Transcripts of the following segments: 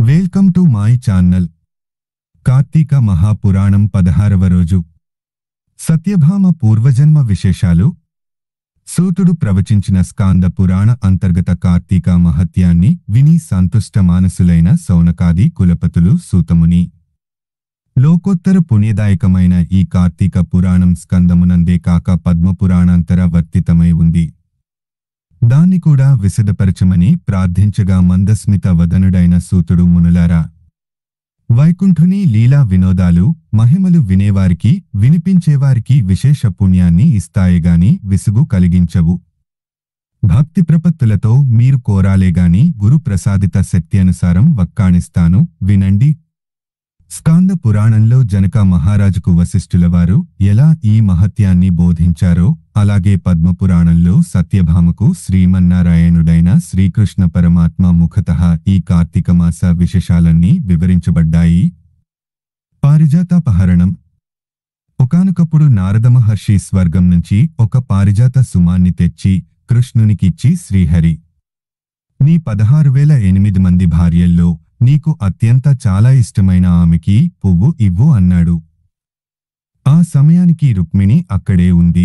welcome to my channel Karthika Mahapuranam పదహారవ రోజు సత్యభామ పూర్వజన్మ విశేషాలు సూతుడు ప్రవచించిన స్కాంద పురాణ అంతర్గత కార్తీక మహత్యాన్ని విని సంతుష్ట మానసులైన సౌనకాది కులపతులు సూతముని లోకోత్తర పుణ్యదాయకమైన ఈ కార్తీక పురాణం స్కందమునందే కాక పద్మపురాణాంతర వర్తితమై ఉంది దాన్ని కూడా విశదపరచమని ప్రార్థించగా మందస్మిత వదనుడైన సూతుడు మునులారా వైకుంఠుని లీలా వినోదాలు మహిమలు వినేవారికి వినిపించేవారికి విశేష పుణ్యాన్ని ఇస్తాయేగాని విసుగు కలిగించవు భక్తి ప్రపత్తులతో మీరు కోరాలేగాని గురు ప్రసాదిత శక్తి అనుసారం వక్కాణిస్తాను వినండి స్కాంద పురాణంలో జనక మహారాజుకు వశిష్ఠుల వారు ఎలా ఈ మహత్యాన్ని బోధించారో అలాగే పద్మపురాణంలో సత్యభామకు శ్రీమన్నారాయణుడైన శ్రీకృష్ణ పరమాత్మ ముఖతః ఈ కార్తీక మాస విశేషాలన్నీ వివరించబడ్డాయి పారిజాతాపహరణం ఒకానొకప్పుడు నారద మహర్షి స్వర్గం నుంచి ఒక పారిజాత సుమాన్ని తెచ్చి కృష్ణునికిచ్చి శ్రీహరి నీ పదహారు వేల ఎనిమిది మంది భార్యల్లో నీకు అత్యంత చాలా ఇష్టమైన ఆమెకి పువ్వు ఇవ్వు అన్నాడు ఆ సమయానికి రుక్మిణి అక్కడే ఉంది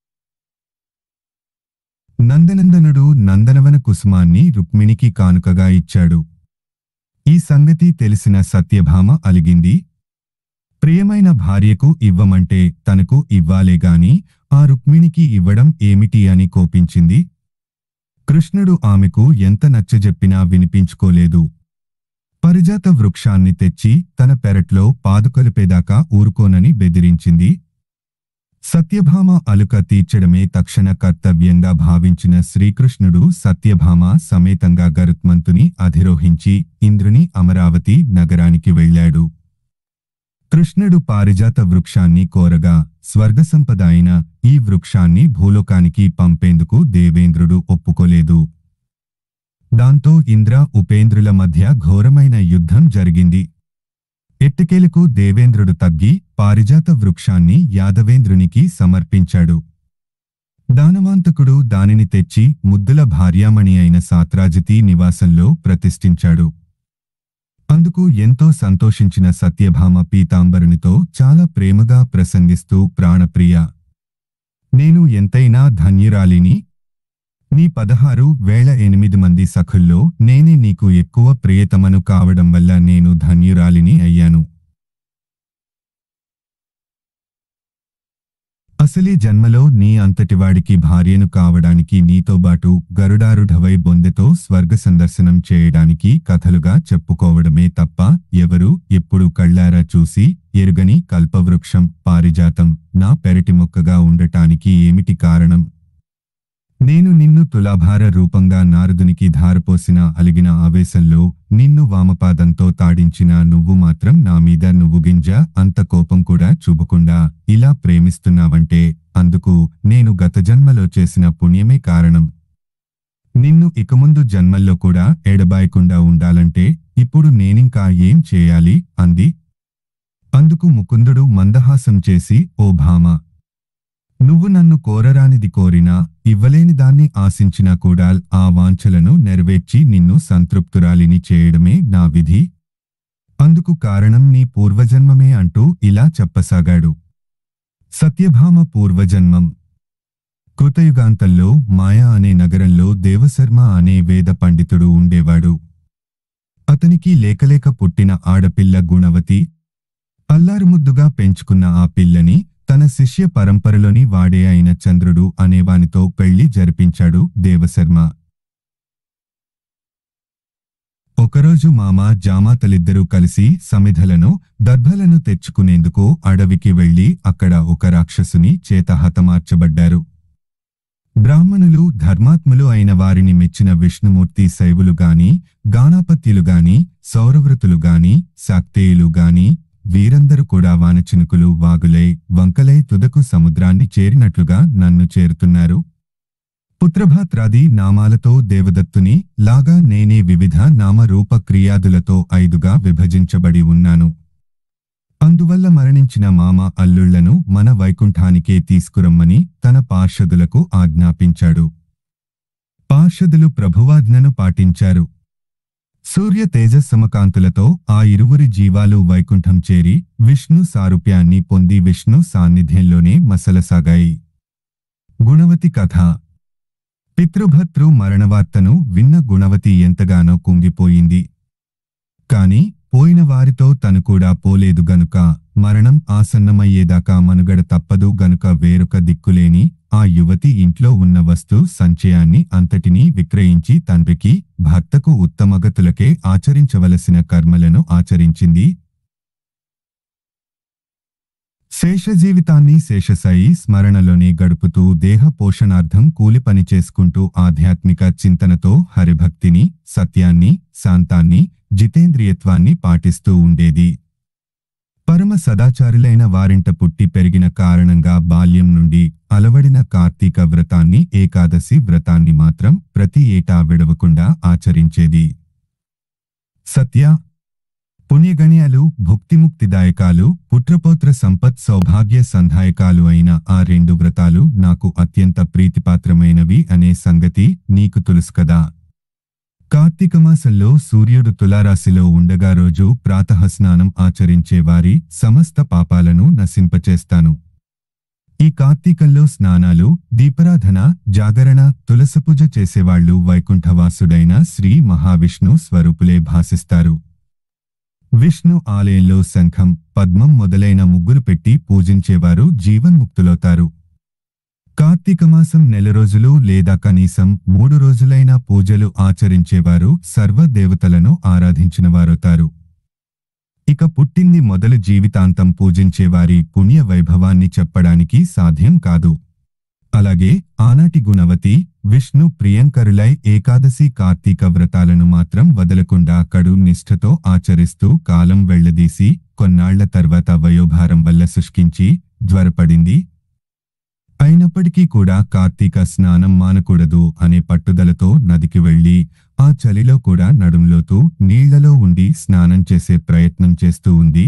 నందనందనుడు నందనవన కుసుమాన్ని రుక్మిణికి కానుకగా ఇచ్చాడు ఈ సంగతి తెలిసిన సత్యభామ అలిగింది ప్రియమైన భార్యకు ఇవ్వమంటే తనకు ఇవ్వాలేగాని ఆ రుక్మిణికి ఇవ్వడం ఏమిటి అని కోపించింది కృష్ణుడు ఆమెకు ఎంత నచ్చజెప్పినా వినిపించుకోలేదు పరిజాత వృక్షాన్ని తెచ్చి తన పెరట్లో పాదుకొలిపేదాకా ఊరుకోనని బెదిరించింది సత్యభామ అలుక తీర్చడమే తక్షణ కర్తవ్యంగా భావించిన శ్రీకృష్ణుడు సత్యభామ సమేతంగా గరుత్మంతుని అధిరోహించి ఇంద్రుని అమరావతి నగరానికి వెళ్ళాడు కృష్ణుడు పారిజాత వృక్షాన్ని కోరగా స్వర్గసంపద అయిన ఈ వృక్షాన్ని భూలోకానికి పంపేందుకు దేవేంద్రుడు ఒప్పుకోలేదు దాంతో ఇంద్ర ఉపేంద్రుల మధ్య ఘోరమైన యుద్ధం జరిగింది ఎట్టకేలకు దేవేంద్రుడు తగ్గి పారిజాత వృక్షాన్ని యాదవేంద్రునికి సమర్పించాడు దానవాంతకుడు దానిని తెచ్చి ముద్దుల భార్యామణి అయిన సాత్రాజితి నివాసంలో ప్రతిష్ఠించాడు అందుకు ఎంతో సంతోషించిన సత్యభామ పీతాంబరునితో చాలా ప్రేమగా ప్రసంగిస్తూ ప్రాణప్రియ నేను ఎంతైనా ధన్యురాలిని నీ పదహారు వేల ఎనిమిది మంది సఖుల్లో నేనే నీకు ఎక్కువ ప్రియతమను కావడం వల్ల నేను ధన్యురాలిని అయ్యాను అసలీ జన్మలో నీ అంతటివాడికి భార్యను కావడానికి నీతోబాటు గరుడారుఢవై బొందెతో స్వర్గ సందర్శనం చేయడానికి కథలుగా చెప్పుకోవడమే తప్ప ఎవరు ఎప్పుడు కళ్ళారా చూసి ఎరుగని కల్పవృక్షం పారిజాతం నా పెరటి మొక్కగా ఉండటానికి ఏమిటి కారణం నేను నిన్ను తులాభార రూపంగా నారదునికి ధారపోసిన అలిగిన ఆవేశంలో నిన్ను వామపాదంతో తాడించిన నువ్వు మాత్రం నా మీద నువ్వు గింజ అంత కోపం కూడా చూపకుండా ఇలా ప్రేమిస్తున్నావంటే అందుకు నేను గత జన్మలో చేసిన పుణ్యమే కారణం నిన్ను ఇక ముందు జన్మల్లో కూడా ఎడబాయకుండా ఉండాలంటే ఇప్పుడు నేనింకా ఏం చేయాలి అంది అందుకు ముకుందుడు మందహాసం చేసి ఓ భామ నువ్వు నన్ను కోరరానిది కోరినా ఇవ్వలేని దాన్ని ఆశించినా కూడా ఆ వాంఛలను నెరవేర్చి నిన్ను సంతృప్తురాలిని చేయడమే నా విధి అందుకు కారణం నీ పూర్వజన్మమే అంటూ ఇలా చెప్పసాగాడు సత్యభామ పూర్వజన్మం కృతయుగాంతంలో మాయా అనే నగరంలో దేవశర్మ అనే వేద పండితుడు ఉండేవాడు అతనికి లేకలేక పుట్టిన ఆడపిల్ల గుణవతి అల్లారుముద్దుగా పెంచుకున్న ఆ పిల్లని తన శిష్య పరంపరలోని వాడే అయిన చంద్రుడు అనేవానితో పెళ్లి జరిపించాడు దేవశర్మ ఒకరోజు మామ జామాతలిద్దరూ కలిసి సమిధలను దర్భలను తెచ్చుకునేందుకు అడవికి వెళ్లి అక్కడ ఒక రాక్షసుని చేత హతమార్చబడ్డారు బ్రాహ్మణులు ధర్మాత్ములు అయిన వారిని మెచ్చిన విష్ణుమూర్తి శైవులు గాని గానాపత్యులు గాని సౌరవృతులు గాని శాక్తేయులు గాని వీరందరూ కూడా వానచినుకులు వాగులై వంకలై తుదకు సముద్రాన్ని చేరినట్లుగా నన్ను చేరుతున్నారు పుత్రభాత్రాది నామాలతో దేవదత్తుని లాగా నేనే వివిధ నామరూప క్రియాదులతో ఐదుగా విభజించబడి ఉన్నాను అందువల్ల మరణించిన మామ అల్లుళ్లను మన వైకుంఠానికే తీసుకురమ్మని తన పార్షదులకు ఆజ్ఞాపించాడు పార్షదులు ప్రభువాజ్ఞను పాటించారు సూర్య తేజస్సమకాంతులతో ఆ ఇరువురి జీవాలు వైకుంఠం చేరి విష్ణు సారూప్యాన్ని పొంది విష్ణు సాన్నిధ్యంలోనే మసలసాగాయి గుణవతి కథ పితృభర్తృ మరణవార్తను విన్న గుణవతి ఎంతగానో కుంగిపోయింది కాని పోయిన వారితో తను కూడా పోలేదు గనుక మరణం ఆసన్నమయ్యేదాకా మనుగడ తప్పదు గనుక వేరొక దిక్కులేని ఆ యువతి ఇంట్లో ఉన్న వస్తు సంచయాన్ని అంతటినీ విక్రయించి తండ్రికి భర్తకు ఉత్తమగతులకే ఆచరించవలసిన కర్మలను ఆచరించింది శేషజీవితాన్ని శేషసాయి స్మరణలోనే గడుపుతూ దేహ పోషణార్థం కూలి పని చేసుకుంటూ ఆధ్యాత్మిక చింతనతో హరిభక్తిని సత్యాన్ని శాంతాన్ని జితేంద్రియత్వాన్ని పాటిస్తూ ఉండేది పరమ సదాచారులైన వారింట పుట్టి పెరిగిన కారణంగా బాల్యం నుండి అలవడిన కార్తీక వ్రతాన్ని ఏకాదశి వ్రతాన్ని మాత్రం ప్రతి ఏటా విడవకుండా ఆచరించేది సత్య పుణ్యగణ్యాలు భుక్తిముక్తిదాయకాలు పుత్రపౌత్ర సంపత్ సౌభాగ్య సంధాయకాలు అయిన ఆ రెండు వ్రతాలు నాకు అత్యంత ప్రీతిపాత్రమైనవి అనే సంగతి నీకు తెలుసు కదా కార్తీక మాసంలో సూర్యుడు తులారాశిలో ఉండగా రోజు ప్రాతఃస్నానం ఆచరించే వారి సమస్త పాపాలను నశింపచేస్తాను ఈ కార్తీకంలో స్నానాలు దీపారాధన జాగరణ తులసపూజ చేసేవాళ్లు వైకుంఠవాసుడైన శ్రీ మహావిష్ణు స్వరూపులే భాసిస్తారు విష్ణు ఆలయంలో శంఖం పద్మం మొదలైన ముగ్గులు పెట్టి పూజించేవారు జీవన్ముక్తులవుతారు కార్తీక మాసం నెల రోజులు లేదా కనీసం మూడు రోజులైన పూజలు ఆచరించేవారు సర్వ దేవతలను ఆరాధించిన వారవుతారు ఇక పుట్టింది మొదలు జీవితాంతం పూజించేవారి పుణ్య వైభవాన్ని చెప్పడానికి సాధ్యం కాదు అలాగే ఆనాటి గుణవతి విష్ణు ప్రియంకరులై ఏకాదశి కార్తీక వ్రతాలను మాత్రం వదలకుండా కడు నిష్ఠతో ఆచరిస్తూ కాలం వెళ్లదీసి కొన్నాళ్ల తర్వాత వయోభారం వల్ల శుష్కించి జ్వరపడింది అయినప్పటికీ కూడా కార్తీక స్నానం మానకూడదు అనే పట్టుదలతో నదికి వెళ్లి ఆ చలిలో కూడా నడుంలోతూ నీళ్లలో ఉండి స్నానం చేసే ప్రయత్నం చేస్తూ ఉంది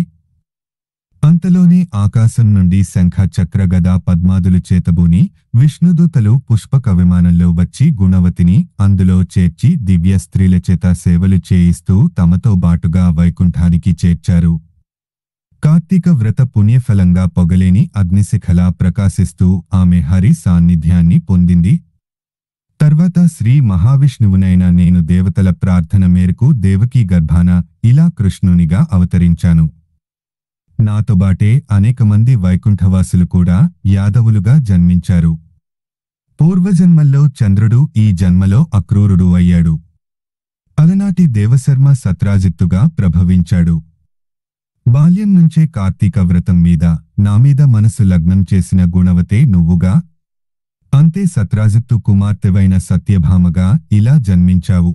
అంతలోనే ఆకాశం నుండి శంఖ చక్ర గదా పద్మాదులు చేతబూని విష్ణుదూతలు పుష్పక విమానంలో వచ్చి గుణవతిని అందులో చేర్చి దివ్య స్త్రీల చేత సేవలు చేయిస్తూ తమతో బాటుగా వైకుంఠానికి చేర్చారు కార్తీక వ్రత పుణ్యఫలంగా పొగలేని అగ్నిశిఖలా ప్రకాశిస్తూ ఆమె హరి సాన్నిధ్యాన్ని పొందింది తర్వాత శ్రీ మహావిష్ణువునైన నేను దేవతల ప్రార్థన మేరకు దేవకీ గర్భాన ఇలా కృష్ణునిగా అవతరించాను నాతోబాటే అనేక మంది వైకుంఠవాసులు కూడా యాదవులుగా జన్మించారు పూర్వజన్మల్లో చంద్రుడు ఈ జన్మలో అక్రూరుడు అయ్యాడు అలనాటి దేవశర్మ సత్రాజిత్తుగా ప్రభవించాడు బాల్యం నుంచే కార్తీక వ్రతం మీద నామీద మనసు లగ్నం చేసిన గుణవతే నువ్వుగా అంతే సత్రాజిత్తు కుమార్తెవైన సత్యభామగా ఇలా జన్మించావు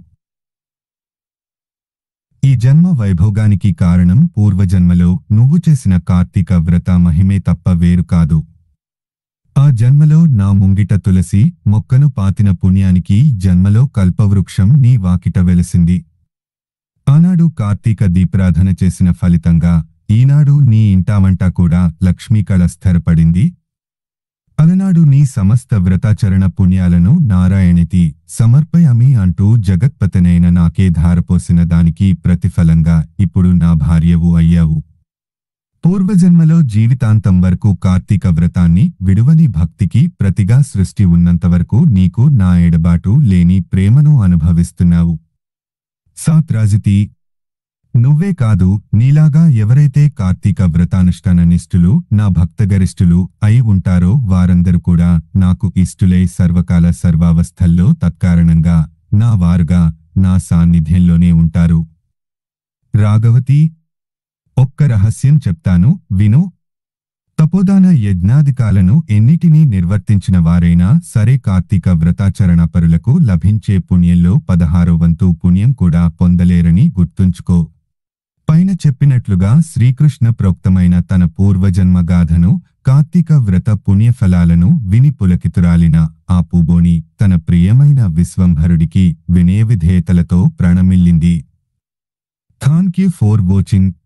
ఈ జన్మ వైభోగానికి కారణం పూర్వజన్మలో నువ్వు చేసిన కార్తీక వ్రత మహిమే తప్ప వేరు కాదు ఆ జన్మలో నా ముంగిట తులసి మొక్కను పాతిన పుణ్యానికి ఈ జన్మలో కల్పవృక్షం నీ వాకిట వెలసింది ఆనాడు కార్తీక దీపారాధన చేసిన ఫలితంగా ఈనాడు నీ ఇంటావంటా కూడా లక్ష్మీకళ స్థిరపడింది అలనాడు నీ సమస్త వ్రతాచరణ పుణ్యాలను నారాయణితి సమర్పయామి అంటూ జగత్పతనైన నాకే ధారపోసిన దానికి ప్రతిఫలంగా ఇప్పుడు నా భార్యవు అయ్యావు పూర్వజన్మలో జీవితాంతం వరకు కార్తీక వ్రతాన్ని విడువని భక్తికి ప్రతిగా సృష్టి ఉన్నంతవరకు నీకు నా ఎడబాటు లేని ప్రేమను అనుభవిస్తున్నావు సాత్రాజితి నువ్వే కాదు నీలాగా ఎవరైతే కార్తీక వ్రతానుష్ఠాన నిష్ఠులు నా భక్తగరిష్ఠులు అయి ఉంటారో వారందరూ కూడా నాకు ఇష్టులై సర్వకాల సర్వావస్థల్లో తత్కారణంగా నా వారుగా నా సాన్నిధ్యంలోనే ఉంటారు రాఘవతి ఒక్క రహస్యం చెప్తాను విను తపోదాన యజ్ఞాధికాలను ఎన్నిటినీ నిర్వర్తించిన వారైనా సరే కార్తీక వ్రతాచరణ పరులకు లభించే పుణ్యంలో పదహారో వంతు పుణ్యం కూడా పొందలేరని గుర్తుంచుకో పైన చెప్పినట్లుగా శ్రీకృష్ణ ప్రోక్తమైన తన పూర్వజన్మ గాథను కార్తీక వ్రత పుణ్యఫలాలను విని పులకితురాలిన ఆ పూబోని తన ప్రియమైన విశ్వంభరుడికి వినయ విధేయతలతో ప్రణమిల్లింది థాంక్ యూ ఫోర్ వాచింగ్